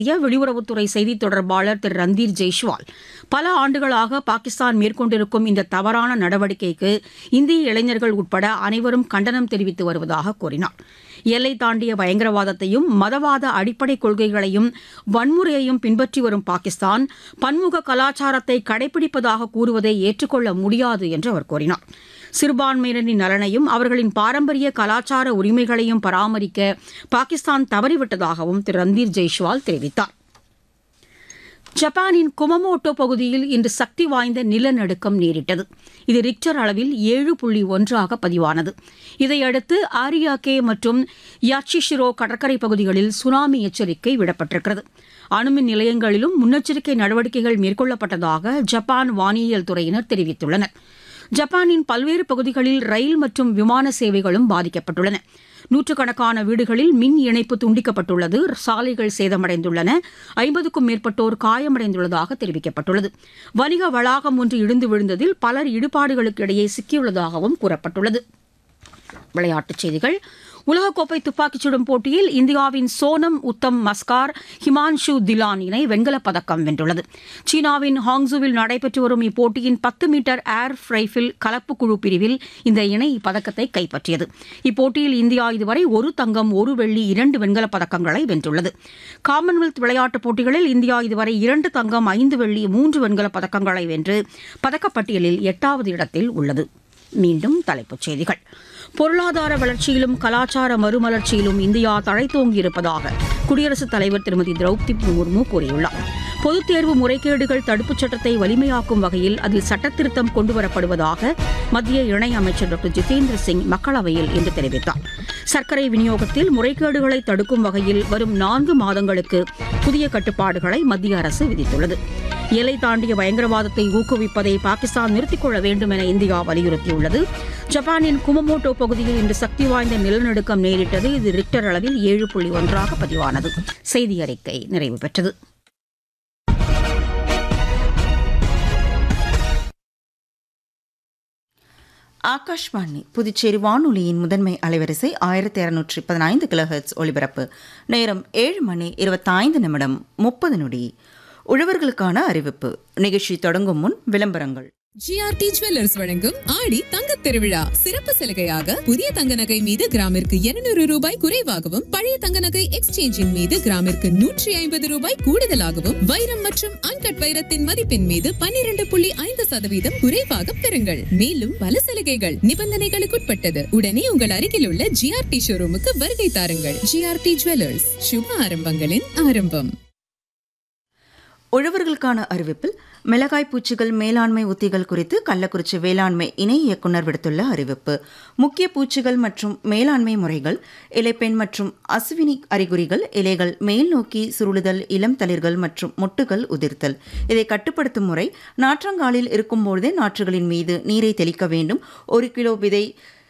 இந்திய வெளியுறவுத்துறை செய்தித் தொடர்பாளர் திரு ரந்தீர் ஜெய்ஷ்வால் பல ஆண்டுகளாக பாகிஸ்தான் மேற்கொண்டிருக்கும் இந்த தவறான நடவடிக்கைக்கு இந்திய இளைஞர்கள் உட்பட அனைவரும் கண்டனம் தெரிவித்து வருவதாக கூறினார் எல்லை தாண்டிய பயங்கரவாதத்தையும் மதவாத அடிப்படை கொள்கைகளையும் வன்முறையையும் பின்பற்றி வரும் பாகிஸ்தான் பன்முக கலாச்சாரத்தை கடைபிடிப்பதாக கூறுவதை ஏற்றுக்கொள்ள முடியாது என்று அவர் கூறினார் சிறுபான்மையினரின் நலனையும் அவர்களின் பாரம்பரிய கலாச்சார உரிமைகளையும் பராமரிக்க பாகிஸ்தான் தவறிவிட்டதாகவும் திரு ரந்தீர் ஜெய்ஷ்வால் தெரிவித்தார் ஜப்பானின் குமமோட்டோ பகுதியில் இன்று சக்தி வாய்ந்த நிலநடுக்கம் நேரிட்டது இது ரிக்டர் அளவில் ஏழு புள்ளி ஒன்றாக பதிவானது இதையடுத்து ஆரியாகே மற்றும் யாச்சிஷிரோ கடற்கரை பகுதிகளில் சுனாமி எச்சரிக்கை விடப்பட்டிருக்கிறது அணுமின் நிலையங்களிலும் முன்னெச்சரிக்கை நடவடிக்கைகள் மேற்கொள்ளப்பட்டதாக ஜப்பான் வானியல் துறையினர் தெரிவித்துள்ளனர் ஜப்பானின் பல்வேறு பகுதிகளில் ரயில் மற்றும் விமான சேவைகளும் பாதிக்கப்பட்டுள்ளன நூற்றுக்கணக்கான வீடுகளில் மின் இணைப்பு துண்டிக்கப்பட்டுள்ளது சாலைகள் சேதமடைந்துள்ளன ஐம்பதுக்கும் மேற்பட்டோர் காயமடைந்துள்ளதாக தெரிவிக்கப்பட்டுள்ளது வணிக வளாகம் ஒன்று இடிந்து விழுந்ததில் பலர் இடுபாடுகளுக்கு இடையே சிக்கியுள்ளதாகவும் கூறப்பட்டுள்ளது விளையாட்டுச் செய்திகள் உலகக்கோப்பை துப்பாக்கிச் சுடும் போட்டியில் இந்தியாவின் சோனம் உத்தம் மஸ்கார் ஹிமான்ஷு திலான் இணை வெண்கலப் பதக்கம் வென்றுள்ளது சீனாவின் ஹாங்ஸுவில் நடைபெற்று வரும் இப்போட்டியின் பத்து மீட்டர் ஏர் ரைஃபிள் கலப்பு குழு பிரிவில் இந்த இணை இப்பதக்கத்தை கைப்பற்றியது இப்போட்டியில் இந்தியா இதுவரை ஒரு தங்கம் ஒரு வெள்ளி இரண்டு வெண்கலப் பதக்கங்களை வென்றுள்ளது காமன்வெல்த் விளையாட்டுப் போட்டிகளில் இந்தியா இதுவரை இரண்டு தங்கம் ஐந்து வெள்ளி மூன்று வெண்கலப் பதக்கங்களை வென்று பதக்கப்பட்டியலில் எட்டாவது இடத்தில் உள்ளது மீண்டும் தலைப்புச் செய்திகள் பொருளாதார வளர்ச்சியிலும் கலாச்சார மறுமலர்ச்சியிலும் இந்தியா தழைத்தோங்கி இருப்பதாக குடியரசுத் தலைவர் திருமதி திரௌபதி முர்மு கூறியுள்ளார் பொதுத் தேர்வு முறைகேடுகள் தடுப்புச் சட்டத்தை வலிமையாக்கும் வகையில் அதில் சட்டத்திருத்தம் கொண்டுவரப்படுவதாக மத்திய இணையமைச்சர் டாக்டர் ஜிதேந்திர சிங் மக்களவையில் இன்று தெரிவித்தார் சர்க்கரை விநியோகத்தில் முறைகேடுகளை தடுக்கும் வகையில் வரும் நான்கு மாதங்களுக்கு புதிய கட்டுப்பாடுகளை மத்திய அரசு விதித்துள்ளது எல்லை தாண்டிய பயங்கரவாதத்தை ஊக்குவிப்பதை பாகிஸ்தான் நிறுத்திக் கொள்ள வேண்டும் என இந்தியா வலியுறுத்தியுள்ளது ஜப்பானின் குமமோட்டோ பகுதியில் இன்று சக்தி வாய்ந்த நிலநடுக்கம் நேரிட்டது இது ரிக்டர் அளவில் ஏழு புள்ளி ஒன்றாக பதிவானது செய்தி அறிக்கை நிறைவு பெற்றது ஆகாஷ்வாணி புதுச்சேரி வானொலியின் முதன்மை அலைவரிசை ஆயிரத்தி இரநூற்றி பதினைந்து கிலோஹெர்ட்ஸ் ஒலிபரப்பு நேரம் ஏழு மணி இருபத்தைந்து நிமிடம் முப்பது நொடி உழவர்களுக்கான அறிவிப்பு நிகழ்ச்சி தொடங்கும் முன் விளம்பரங்கள் ஜிஆர்டி ஜுவல்லர்ஸ் வழங்கும் ஆடி தங்க திருவிழா சிறப்பு சலுகையாக புதிய தங்க நகை மீது கிராமிற்கு இருநூறு ரூபாய் குறைவாகவும் பழைய தங்க நகை எக்ஸ்சேஞ்சின் மீது கிராமிற்கு நூற்றி ஐம்பது ரூபாய் கூடுதலாகவும் வைரம் மற்றும் அன்கட் வைரத்தின் மதிப்பின் மீது பன்னிரண்டு புள்ளி ஐந்து சதவீதம் குறைவாக பெறுங்கள் மேலும் பல சலுகைகள் நிபந்தனைகளுக்குட்பட்டது உடனே உங்கள் அருகில் உள்ள ஜிஆர்டி ஷோரூமுக்கு வருகை தாருங்கள் ஜிஆர்டி ஜுவல்லர்ஸ் சுப ஆரம்பங்களின் ஆரம்பம் உழவர்களுக்கான அறிவிப்பில் மிளகாய் பூச்சிகள் மேலாண்மை உத்திகள் குறித்து கள்ளக்குறிச்சி வேளாண்மை இணை இயக்குநர் விடுத்துள்ள அறிவிப்பு முக்கிய பூச்சிகள் மற்றும் மேலாண்மை முறைகள் இலைப்பெண் மற்றும் அசுவினி அறிகுறிகள் இலைகள் மேல் நோக்கி சுருளுதல் இளம் தளிர்கள் மற்றும் மொட்டுகள் உதிர்த்தல் இதை கட்டுப்படுத்தும் முறை நாற்றங்காலில் இருக்கும்பொழுதே நாற்றுகளின் மீது நீரை தெளிக்க வேண்டும் ஒரு கிலோ விதை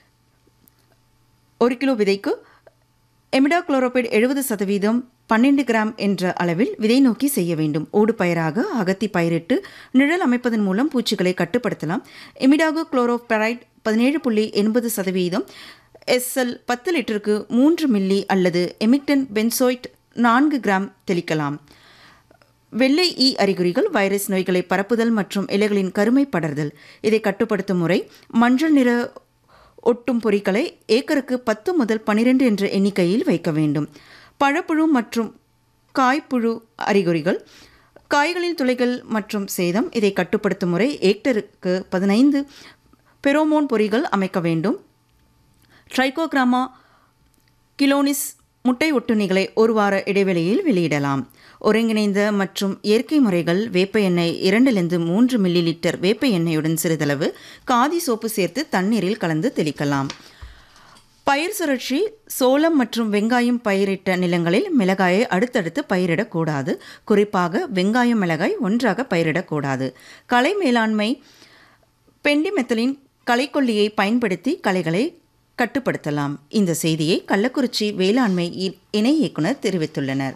ஒரு கிலோ விதைக்கு எமிடாக்ளோரோபைட் எழுபது சதவீதம் பன்னெண்டு கிராம் என்ற அளவில் விதை நோக்கி செய்ய வேண்டும் ஊடு பயிராக அகத்தி பயிரிட்டு நிழல் அமைப்பதன் மூலம் பூச்சிகளை கட்டுப்படுத்தலாம் எமிடாகோ குளோரோபெரைட் பதினேழு புள்ளி எண்பது சதவீதம் எஸ்எல் பத்து லிட்டருக்கு மூன்று மில்லி அல்லது எமிக்டன் பென்சோய்ட் நான்கு கிராம் தெளிக்கலாம் வெள்ளை ஈ அறிகுறிகள் வைரஸ் நோய்களை பரப்புதல் மற்றும் இலைகளின் கருமை படர்தல் இதை கட்டுப்படுத்தும் முறை மஞ்சள் நிற ஒட்டும் பொறிகளை ஏக்கருக்கு பத்து முதல் பனிரெண்டு என்ற எண்ணிக்கையில் வைக்க வேண்டும் பழப்புழு மற்றும் காய்ப்புழு அறிகுறிகள் காய்களின் துளைகள் மற்றும் சேதம் இதை கட்டுப்படுத்தும் முறை ஏக்டருக்கு பதினைந்து பெரோமோன் பொறிகள் அமைக்க வேண்டும் ட்ரைகோகிராமா கிலோனிஸ் முட்டை ஒட்டுணிகளை ஒரு வார இடைவெளியில் வெளியிடலாம் ஒருங்கிணைந்த மற்றும் இயற்கை முறைகள் வேப்ப எண்ணெய் இரண்டிலிருந்து மூன்று மில்லி லிட்டர் வேப்ப எண்ணெயுடன் சிறிதளவு காதி சோப்பு சேர்த்து தண்ணீரில் கலந்து தெளிக்கலாம் பயிர் சுழற்சி சோளம் மற்றும் வெங்காயம் பயிரிட்ட நிலங்களில் மிளகாயை அடுத்தடுத்து பயிரிடக்கூடாது குறிப்பாக வெங்காயம் மிளகாய் ஒன்றாக பயிரிடக்கூடாது களை மேலாண்மை பெண்டிமெத்தலின் களைக்கொல்லியை பயன்படுத்தி களைகளை கட்டுப்படுத்தலாம் இந்த செய்தியை கள்ளக்குறிச்சி வேளாண்மை இணை இயக்குனர் தெரிவித்துள்ளனர்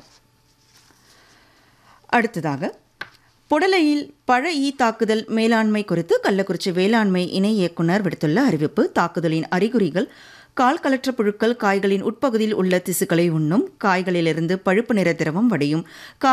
அடுத்ததாக புடலையில் பழ ஈ தாக்குதல் மேலாண்மை குறித்து கள்ளக்குறிச்சி வேளாண்மை இணை இயக்குனர் விடுத்துள்ள அறிவிப்பு தாக்குதலின் அறிகுறிகள் கால் கலற்ற புழுக்கள் காய்களின் உட்பகுதியில் உள்ள திசுக்களை உண்ணும் காய்களிலிருந்து பழுப்பு நிற திரவம் வடியும்